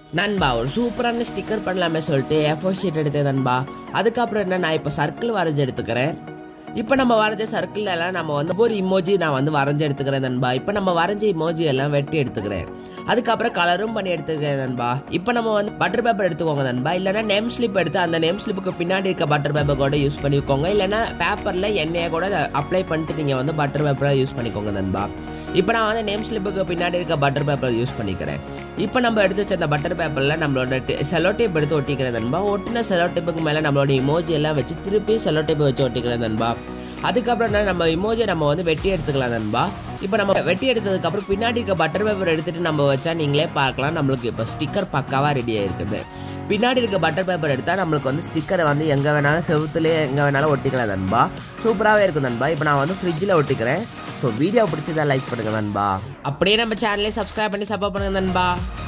நண்பா ஒரு சூப்பரான ஸ்டிக்கர் பண்ணலாமே சொல்லிட்டு ஏஃபோர் ஷீட் எடுத்தேன் நண்பா அதுக்கப்புறம் என்ன நான் இப்போ சர்க்கிள் வரைஞ்சி எடுத்துக்கிறேன் இப்போ நம்ம வரைஞ்ச சர்க்கிள் எல்லாம் நம்ம வந்து ஒரு இமோஜி நான் வந்து வரைஞ்சி எடுத்துக்கிறேன் நண்பா இப்போ நம்ம வரைஞ்ச இமோஜி எல்லாம் வெட்டி எடுத்துக்கிறேன் அதுக்கப்புறம் கலரும் பண்ணி எடுத்துக்கிறேன் நண்பா இப்போ நம்ம வந்து பட்டர் பேப்பர் எடுத்துக்கோங்க நண்பா இல்லைன்னா நேம் ஸ்லிப் எடுத்து அந்த நேம் ஸ்லிப்புக்கு பின்னாடி இருக்க பட்டர் பேப்பர் கூட யூஸ் பண்ணிக்கோங்க இல்லைன்னா பேப்பரில் எண்ணெயை கூட அப்ளை பண்ணிட்டு நீங்கள் வந்து பட்டர் பேப்பரை யூஸ் பண்ணிக்கோங்க நண்பா இப்போ நான் வந்து நேம் ஸ்லிப்புக்கு பின்னாடி இருக்க பட்டர் பேப்பர் யூஸ் பண்ணிக்கிறேன் இப்போ நம்ம எடுத்து வச்ச அந்த பட்டர் பேப்பரில் நம்மளோட செலோ டேப் எடுத்து ஒட்டிக்கிறேன் நண்பா ஒட்டின செலோ டேப்புக்கு மேலே நம்மளோட இமோஜி எல்லாம் வச்சு திருப்பி செலோ டேப் வச்சு ஒட்டிக்கிறேன் நண்பா அதுக்கப்புறம் என்ன நம்ம இமோஜியை நம்ம வந்து வெட்டி எடுத்துக்கலாம் நண்பா இப்போ நம்ம வெட்டி எடுத்ததுக்கப்புறம் பின்னாடி இருக்க பட்டர் பேப்பர் எடுத்துகிட்டு நம்ம வச்சா நீங்களே பார்க்கலாம் நம்மளுக்கு இப்போ ஸ்டிக்கர் பக்காவாக ரெடி ஆயிருக்குது பின்னாடி இருக்க பட்டர் பேப்பர் எடுத்தால் நம்மளுக்கு வந்து ஸ்டிக்கரை வந்து எங்கே வேணாலும் செவுத்துலேயே எங்கே வேணாலும் ஒட்டிக்கலாம் நண்பா சூப்பராகவே இருக்கும் நண்பா இப்போ நான் வந்து ஃப்ரிட்ஜில் ஒட்டிக்கிறேன் ஸோ வீடியோ பிடிச்சதா லைக் பண்ணுங்க நண்பா அப்படியே நம்ம சேனலே சப்ஸ்கிரைப் பண்ணி சப்போர்ட் பண்ணுங்க நண்பா